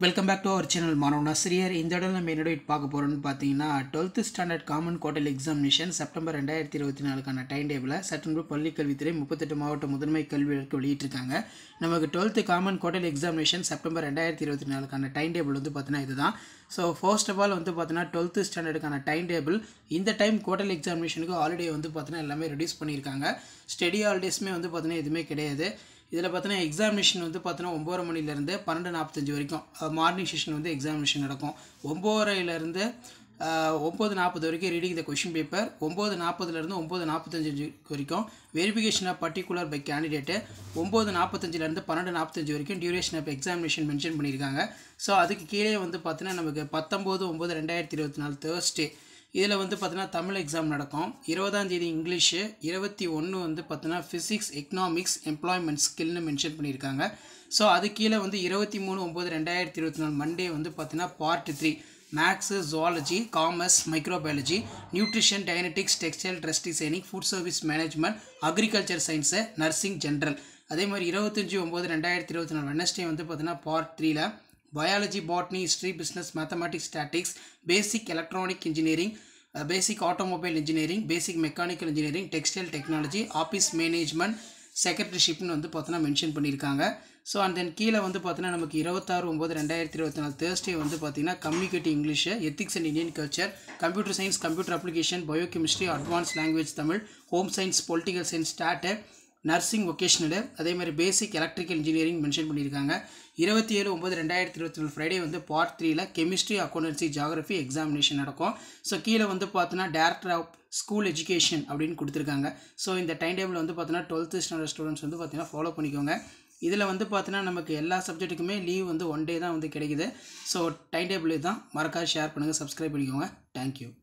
welcome back to our channel மாணவன் ஆசிரியர் இந்த இடம் நம்ம என்னோட பார்க்க போகிறோம்னு பார்த்தீங்கன்னா twelfth standard common quarterly examination September ரெண்டாயிரத்தி இருபத்தி நாலுக்கான டைம் டேபிளை சட்டன்பு பள்ளி கல்வித்துறை முப்பத்தெட்டு மாவட்ட முதன்மை கல்விகளுக்கு வெளியிட்டிருக்காங்க நமக்கு twelfth common quarterly examination September ரெண்டாயிரத்தி இருபத்தி நாலுக்கான டைம் டேபிள் வந்து பார்த்தீங்கன்னா இதுதான் ஸோ ஃபர்ஸ்ட் ஆஃப் ஆல் வந்து பார்த்தீங்கன்னா டுவெல்த்து ஸ்டாண்டர்டுக்கான டைம் டேபிள் இந்த டைம் கோட்டல் எக்ஸாமினேஷனுக்கு ஹாலிடே வந்து பார்த்தீங்கன்னா எல்லாமே ரெடியூஸ் பண்ணியிருக்காங்க ஸ்டடி ஹாலிடேஸுமே வந்து பார்த்தீங்கன்னா எதுவுமே கிடையாது இதில் பார்த்தீங்கன்னா எக்ஸாமினேஷன் வந்து பார்த்தீங்கன்னா ஒம்பது மணிலேருந்து பன்னெண்டு நாற்பத்தஞ்சு வரைக்கும் மார்னிங் செஷன் வந்து எக்ஸாமினேஷன் நடக்கும் ஒம்போதரைலேருந்து ஒம்பது நாற்பது வரைக்கும் ரீடிங் த கொஷின் பேப்பர் ஒம்பது நாற்பதுலேருந்து ஒம்பது நாற்பத்தஞ்சு வரைக்கும் verification of particular by candidate ஒம்பது நாற்பத்தஞ்சிலேருந்து பன்னெண்டு நாற்பத்தஞ்சு வரைக்கும் டியூரேஷன் ஆஃப் எக்ஸாமினேஷன் மென்ஷன் பண்ணியிருக்காங்க ஸோ அதுக்கு கீழே வந்து பார்த்தீங்கன்னா நமக்கு பத்தொம்போது ஒம்பது ரெண்டாயிரத்தி இருபத்தி நாலு தேர்ஸ்டே இதில் வந்து பார்த்தீங்கன்னா தமிழ் எக்ஸாம் நடக்கும் இருபதாம் தேதி இங்கிலீஷு இருபத்தி ஒன்று வந்து பார்த்தீங்கன்னா ஃபிசிக்ஸ் எக்கனாமிக்ஸ் எம்ப்ளாய்மெண்ட் ஸ்கில்னு மென்ஷன் பண்ணியிருக்காங்க ஸோ அது கீழே வந்து இருபத்தி மூணு ஒம்பது ரெண்டாயிரத்தி இருபத்தி நாலு மண்டே வந்து பார்த்தீங்கன்னா part three maths zoology commerce microbiology nutrition dietetics textile dress designing food service management agriculture science nursing general அதே மாதிரி இருபத்தஞ்சி ஒம்பது ரெண்டாயிரத்தி இருபத்தி நாலு வெனஸ்டே வந்து பார்த்தீங்கன்னா பார்ட் த்ரீல biology botany history business mathematics statistics basic electronic engineering basic automobile engineering basic mechanical engineering textile technology office management செக்ரட்டரிஷிப்னு வந்து பார்த்தோன்னா மென்ஷன் பண்ணியிருக்காங்க ஸோ அண்ட் தென் கீழே வந்து பார்த்தீங்கன்னா நமக்கு இருபத்தாறு ஒம்பது ரெண்டாயிரத்தி இருபத்தி நாலு தேர்ஸ்டே வந்து பார்த்தீங்கன்னா communicative English ethics and Indian culture computer science computer application biochemistry advanced language Tamil home science political science stat nursing vocational அதே மாதிரி பேசிக் எலக்ட்ரிக்கல் இன்ஜினியரிங் மென்ஷன் பண்ணியிருக்காங்க இருபத்தி ஏழு ஒம்பது ரெண்டாயிரத்தி இருபத்தி நாலு ஃப்ரைடே வந்து பார்ட் த்ரீல கெமிஸ்ட்ரி அக்கௌண்டன்சி ஜாகிரஃபி எக்ஸாமினேஷன் நடக்கும் ஸோ கீழே வந்து பார்த்தோன்னா டேரக்டர் ஆஃப் ஸ்கூல் எஜுகேஷன் அப்படின்னு கொடுத்துருக்காங்க ஸோ இந்த டைம் டேபிள் வந்து பார்த்தீங்கன்னா டுவெல்த்து ஸ்டாண்டர்ட் ஸ்டூடெண்ட்ஸ் வந்து பார்த்தீங்கன்னா ஃபாலோ பண்ணிக்கோங்க இதில் வந்து பார்த்தீங்கன்னா நமக்கு எல்லா சப்ஜெக்ட்டுக்குமே லீவ் வந்து ஒன் டே தான் வந்து கிடைக்குது ஸோ டைம் டேபிள் தான் மறக்காது ஷேர் பண்ணுங்கள் சப்ஸ்கிரைப் பண்ணிக்கோங்க தேங்க்யூ